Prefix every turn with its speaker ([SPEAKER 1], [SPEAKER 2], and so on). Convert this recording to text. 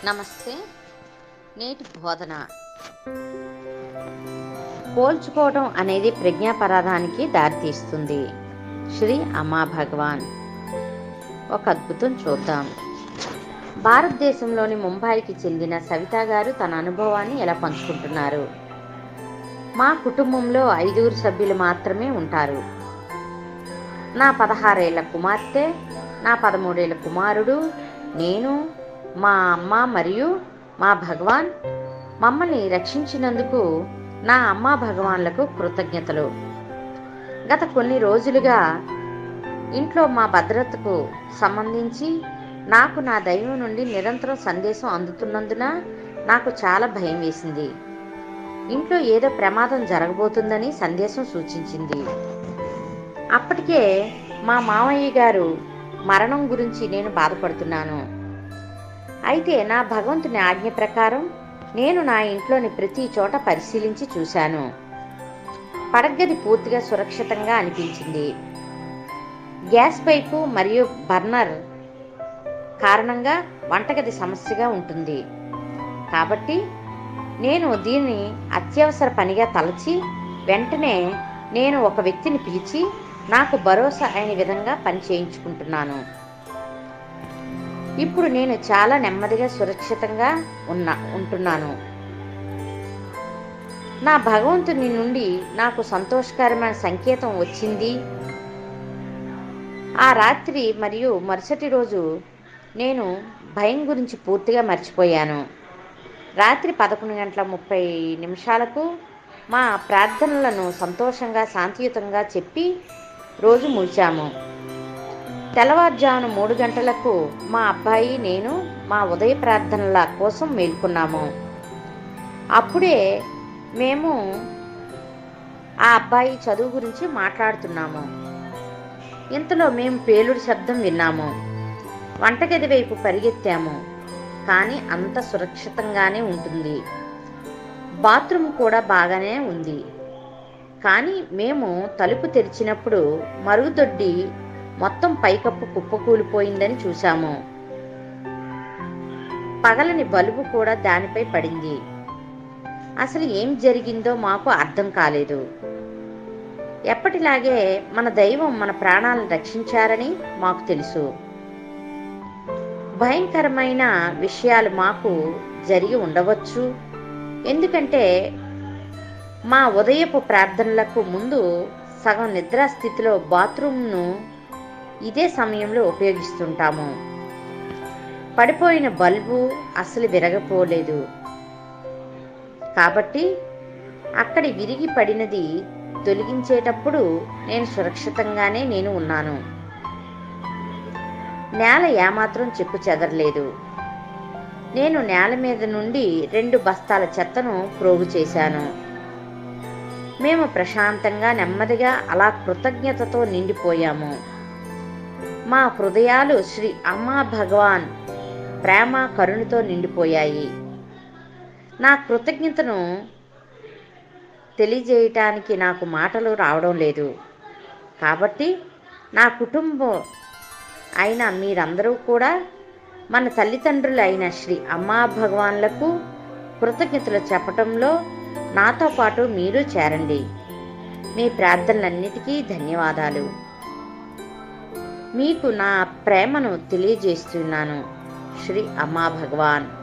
[SPEAKER 1] నమస్తే నేటి బోధన పోల్చుకోవడం అనేది ప్రజ్ఞాపరాధానికి దారితీస్తుంది శ్రీ అమ్మా భగవాన్ ఒక అద్భుతం చూద్దాం భారతదేశంలోని ముంబైకి చెందిన సవిత గారు తన అనుభవాన్ని ఎలా పంచుకుంటున్నారు మా కుటుంబంలో ఐదుగురు సభ్యులు మాత్రమే ఉంటారు నా పదహారేళ్ల కుమార్తె నా పదమూడేళ్ల కుమారుడు నేను మా అమ్మ మరియు మా భగవాన్ మమ్మల్ని రక్షించినందుకు నా అమ్మ భగవాన్లకు కృతజ్ఞతలు గత కొన్ని రోజులుగా ఇంట్లో మా భద్రతకు సంబంధించి నాకు నా దైవం నుండి నిరంతరం సందేశం అందుతున్నందున నాకు చాలా భయం వేసింది ఇంట్లో ఏదో ప్రమాదం జరగబోతుందని సందేశం సూచించింది అప్పటికే మా మామయ్య గారు మరణం గురించి నేను బాధపడుతున్నాను అయితే నా భగవంతుని ఆజ్ఞ ప్రకారం నేను నా ఇంట్లోని ప్రతి చోట పరిశీలించి చూశాను పడగది పూర్తిగా సురక్షితంగా అనిపించింది గ్యాస్ పైపు మరియు బర్నర్ కారణంగా వంటగది సమస్యగా ఉంటుంది కాబట్టి నేను దీన్ని అత్యవసర పనిగా తలచి వెంటనే నేను ఒక వ్యక్తిని పిలిచి నాకు భరోసా అయిన విధంగా పని చేయించుకుంటున్నాను ఇప్పుడు నేను చాలా నెమ్మదిగా సురక్షితంగా ఉన్నా ఉంటున్నాను నా భగవంతుని నుండి నాకు సంతోషకరమైన సంకేతం వచ్చింది ఆ రాత్రి మరియు మరుసటి రోజు నేను భయం గురించి పూర్తిగా మర్చిపోయాను రాత్రి పదకొండు గంటల ముప్పై నిమిషాలకు మా ప్రార్థనలను సంతోషంగా శాంతియుతంగా చెప్పి రోజు ముగిచాము తెల్లవారుజామున మూడు గంటలకు మా అబ్బాయి నేను మా ఉదయ ప్రార్థనల కోసం మేల్కొన్నాము అప్పుడే మేము ఆ అబ్బాయి చదువు గురించి మాట్లాడుతున్నాము ఇంతలో మేము పేలుడు శబ్దం విన్నాము వంటగది వైపు పరిగెత్తాము కానీ అంత సురక్షితంగానే ఉంటుంది బాత్రూమ్ కూడా బాగానే ఉంది కానీ మేము తలుపు తెరిచినప్పుడు మరుగుదొడ్డి మొత్తం పైకప్పు కుప్పకూలిపోయిందని చూశాము పగలని బలుబు కూడా దానిపై పడింది అసలు ఏం జరిగిందో మాకు అర్థం కాలేదు ఎప్పటిలాగే మన దైవం మన ప్రాణాలను రక్షించారని మాకు తెలుసు భయంకరమైన విషయాలు మాకు జరిగి ఉండవచ్చు ఎందుకంటే మా ఉదయపు ప్రార్థనలకు ముందు సగం నిద్రా స్థితిలో బాత్రూమ్ను ఇదే సమయంలో ఉపయోగిస్తుంటాము పడిపోయిన బల్బు అసలు విరగపోలేదు కాబట్టి అక్కడి విరిగి పడినది తొలగించేటప్పుడు నేను సురక్షితంగానే నేను ఉన్నాను నేల ఏమాత్రం చెక్కు చెదరలేదు నేను నేల మీద నుండి రెండు బస్తాల చెత్తను ప్రోగు చేశాను మేము ప్రశాంతంగా నెమ్మదిగా అలా కృతజ్ఞతతో నిండిపోయాము మా హృదయాలు శ్రీ అమ్మా భగవాన్ ప్రేమ కరుణతో నిండిపోయాయి నా కృతజ్ఞతను తెలియజేయటానికి నాకు మాటలు రావడం లేదు కాబట్టి నా కుటుంబం అయిన మీరందరూ కూడా మన తల్లిదండ్రులు అయిన శ్రీ అమ్మా భగవాన్లకు కృతజ్ఞతలు చెప్పటంలో నాతో పాటు మీరు చేరండి మీ ప్రార్థనలన్నిటికీ ధన్యవాదాలు మీకు నా ప్రేమను తెలియజేస్తున్నాను శ్రీ అమ్మా భగవాన్